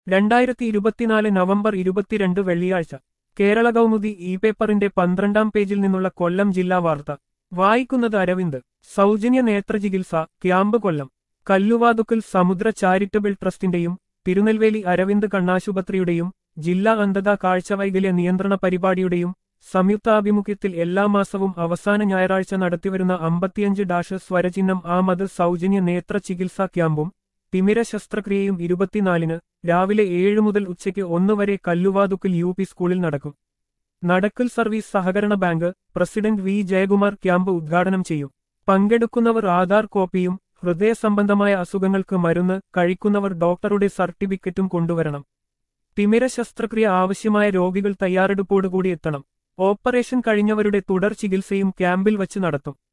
രണ്ടായിരത്തി ഇരുപത്തിനാല് നവംബർ ഇരുപത്തിരണ്ട് വെള്ളിയാഴ്ച കേരള കൗമുദി ഇ പേപ്പറിന്റെ പന്ത്രണ്ടാം പേജിൽ നിന്നുള്ള കൊല്ലം ജില്ലാ വാർത്ത വായിക്കുന്നത് അരവിന്ദ് സൗജന്യ നേത്രചികിത്സ ക്യാമ്പ് കൊല്ലം കല്ലുവാതുക്കൽ സമുദ്ര ചാരിറ്റബിൾ ട്രസ്റ്റിന്റെയും തിരുനെൽവേലി അരവിന്ദ് കണ്ണാശുപത്രിയുടെയും ജില്ലാ അന്ധത കാഴ്ചവൈകല്യ നിയന്ത്രണ പരിപാടിയുടെയും സംയുക്താഭിമുഖ്യത്തിൽ എല്ലാ മാസവും അവസാന ഞായറാഴ്ച നടത്തിവരുന്ന അമ്പത്തിയഞ്ച് ഡാഷ് സ്വരചിഹ്നം ആ മത് സൗജന്യ നേത്ര ചികിത്സാ ക്യാമ്പും തിമിര ശസ്ത്രക്രിയയും ഇരുപത്തിനാലിന് രാവിലെ ഏഴ് മുതൽ ഉച്ചയ്ക്ക് ഒന്ന് വരെ കല്ലുവാതുക്കൽ യു പി സ്കൂളിൽ നടക്കും നടക്കൽ സർവീസ് സഹകരണ bank president V Jayakumar camp ഉദ്ഘാടനം ചെയ്യും പങ്കെടുക്കുന്നവർ ആധാർ കോപ്പിയും ഹൃദയ സംബന്ധമായ അസുഖങ്ങൾക്ക് മരുന്ന് കഴിക്കുന്നവർ ഡോക്ടറുടെ സർട്ടിഫിക്കറ്റും കൊണ്ടുവരണം തിമിര ശസ്ത്രക്രിയ ആവശ്യമായ രോഗികൾ തയ്യാറെടുപ്പോടുകൂടി എത്തണം ഓപ്പറേഷൻ കഴിഞ്ഞവരുടെ തുടർ ചികിത്സയും ക്യാമ്പിൽ വച്ച് നടത്തും